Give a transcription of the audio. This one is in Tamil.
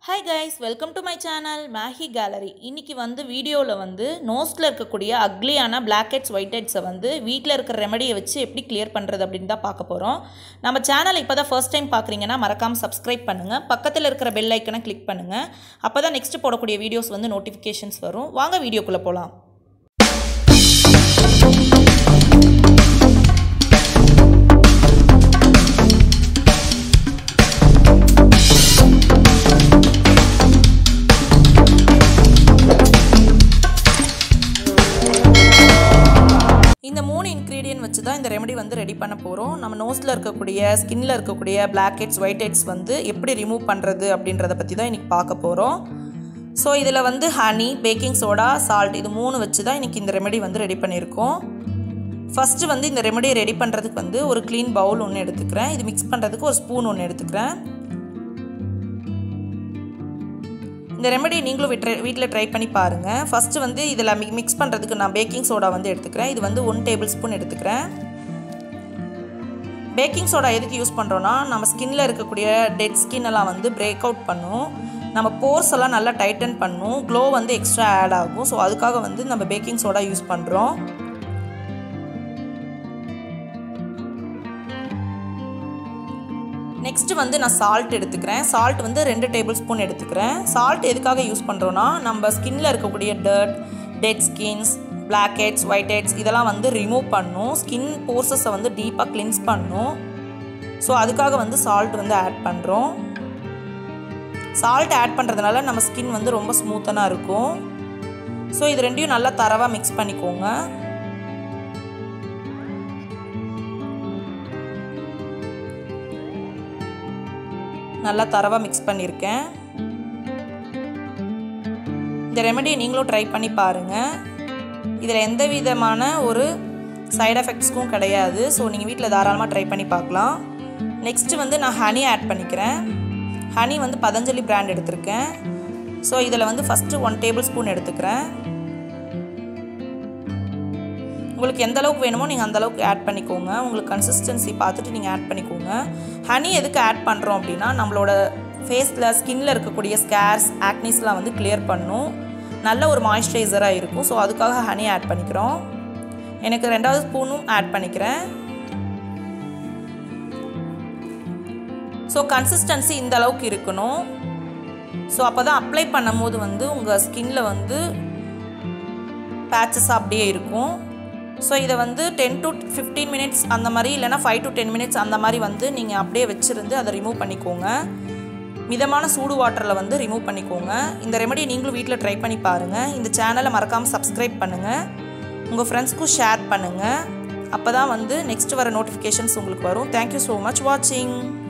hi guys welcome to my channel Mehi gallery இன்னைக்கு வந்து வீடியோவில் வந்து நோஸில் இருக்கக்கூடிய அக்லியான பிளாக் ஹெட்ஸ் ஒயிட் ஹெட்ஸை வந்து வீட்டில் இருக்கிற ரெமடியை வச்சு எப்படி கிளியர் பண்ணுறது அப்படின்னு தான் பார்க்க போகிறோம் நம்ம சேனல் இப்போ தான் ஃபர்ஸ்ட் டைம் பார்க்குறீங்கன்னா மறக்காமல் சப்ஸ்கிரைப் பண்ணுங்கள் பக்கத்தில் இருக்கிற பெல் ஐக்கனை கிளிக் பண்ணுங்கள் அப்போ தான் நெக்ஸ்ட் போடக்கூடிய வீடியோஸ் வந்து நோட்டிஃபிகேஷன்ஸ் வரும் வாங்க வீடியோக்குள்ளே போகலாம் இந்த மூணு இன்க்ரீடியன்ட் வச்சு தான் இந்த ரெமெடி வந்து ரெடி பண்ண போகிறோம் நம்ம நோஸில் இருக்கக்கூடிய ஸ்கின்ல இருக்கக்கூடிய பிளாக் ஹெட்ஸ் ஒயிட் ஹெட்ஸ் வந்து எப்படி ரிமூவ் பண்ணுறது அப்படின்றத பற்றி தான் இன்றைக்கி பார்க்க போகிறோம் ஸோ இதில் வந்து ஹனி பேக்கிங் சோடா சால்ட் இது மூணு வச்சு தான் இன்றைக்கி இந்த ரெமெடி வந்து ரெடி பண்ணியிருக்கோம் ஃபஸ்ட்டு வந்து இந்த ரெமெடியை ரெடி பண்ணுறதுக்கு வந்து ஒரு க்ளீன் பவுல் ஒன்று எடுத்துக்கிறேன் இது மிக்ஸ் பண்ணுறதுக்கு ஒரு ஸ்பூன் ஒன்று எடுத்துக்கிறேன் இந்த ரெமெடி நீங்களும் விட்ர வீட்டில் ட்ரை பண்ணி பாருங்கள் ஃபஸ்ட்டு வந்து இதில் மிக்ஸ் பண்ணுறதுக்கு நான் பேக்கிங் சோடா வந்து எடுத்துக்கிறேன் இது வந்து ஒன் டேபிள் ஸ்பூன் எடுத்துக்கிறேன் பேக்கிங் சோடா எதுக்கு யூஸ் பண்ணுறோன்னா நம்ம ஸ்கின்னில் இருக்கக்கூடிய டெட் ஸ்கின் எல்லாம் வந்து பிரேக் அவுட் பண்ணும் நம்ம போர்ஸ் எல்லாம் நல்லா டைட்டன் பண்ணும் க்ளோ வந்து எக்ஸ்ட்ரா ஆட் ஆகும் ஸோ அதுக்காக வந்து நம்ம பேக்கிங் சோடா யூஸ் பண்ணுறோம் நெக்ஸ்ட்டு வந்து நான் சால்ட் எடுத்துக்கிறேன் சால்ட் வந்து ரெண்டு டேபிள் ஸ்பூன் எடுத்துக்கிறேன் சால்ட் எதுக்காக யூஸ் பண்ணுறோன்னா நம்ம ஸ்கின்னில் இருக்கக்கூடிய dirt dead skins blackheads whiteheads இதெல்லாம் வந்து ரிமூவ் பண்ணும் ஸ்கின் போர்சஸை வந்து டீப்பாக கிளின்ஸ் பண்ணும் ஸோ அதுக்காக வந்து சால்ட் வந்து ஆட் பண்ணுறோம் சால்ட் ஆட் பண்ணுறதுனால நம்ம ஸ்கின் வந்து ரொம்ப ஸ்மூத்தனாக இருக்கும் ஸோ இது ரெண்டையும் நல்லா தரவாக மிக்ஸ் பண்ணிக்கோங்க நல்லா தரவாக மிக்ஸ் பண்ணியிருக்கேன் இந்த ரெமெடியை நீங்களும் ட்ரை பண்ணி பாருங்கள் இதில் எந்த விதமான ஒரு சைட் எஃபெக்ட்ஸ்க்கும் கிடையாது ஸோ நீங்கள் வீட்டில் தாராளமாக ட்ரை பண்ணி பார்க்கலாம் நெக்ஸ்ட்டு வந்து நான் ஹனி ஆட் பண்ணிக்கிறேன் ஹனி வந்து பதஞ்சலி பிராண்ட் எடுத்திருக்கேன் ஸோ இதில் வந்து ஃபஸ்ட்டு ஒன் டேபிள் ஸ்பூன் எடுத்துக்கிறேன் உங்களுக்கு எந்த அளவுக்கு வேணுமோ நீங்கள் அந்த அளவுக்கு ஆட் பண்ணிக்கோங்க உங்களுக்கு கன்சிஸ்டன்சி பார்த்துட்டு நீங்கள் ஆட் பண்ணிக்கோங்க ஹனி எதுக்கு ஆட் பண்ணுறோம் அப்படின்னா நம்மளோட ஃபேஸில் ஸ்கின்னில் இருக்கக்கூடிய ஸ்கேர்ஸ் ஆக்னிஸ்லாம் வந்து கிளியர் பண்ணும் நல்ல ஒரு மாய்ஸ்சரைசராக இருக்கும் ஸோ அதுக்காக ஹனி ஆட் பண்ணிக்கிறோம் எனக்கு ரெண்டாவது ஸ்பூனும் ஆட் பண்ணிக்கிறேன் ஸோ கன்சிஸ்டன்சி இந்த அளவுக்கு இருக்கணும் ஸோ அப்போ தான் அப்ளை பண்ணும்போது வந்து உங்கள் ஸ்கின்ல வந்து பேச்சஸ் அப்படியே இருக்கும் ஸோ இதை வந்து டென் டு ஃபிஃப்டீன் மினிட்ஸ் அந்த மாதிரி இல்லைனா ஃபைவ் டு டென் மினிட்ஸ் அந்த மாதிரி வந்து நீங்கள் அப்படியே வச்சுருந்து அதை ரிமூவ் பண்ணிக்கோங்க மிதமான சூடு வாட்டரில் வந்து ரிமூவ் பண்ணிக்கோங்க இந்த ரெமடியை நீங்களும் வீட்டில் ட்ரை பண்ணி பாருங்கள் இந்த சேனலை மறக்காமல் சப்ஸ்கிரைப் பண்ணுங்கள் உங்கள் ஃப்ரெண்ட்ஸ்க்கும் ஷேர் பண்ணுங்கள் அப்போ தான் வந்து நெக்ஸ்ட் வர நோட்டிஃபிகேஷன்ஸ் உங்களுக்கு வரும் தேங்க்யூ ஸோ மச் வாட்சிங்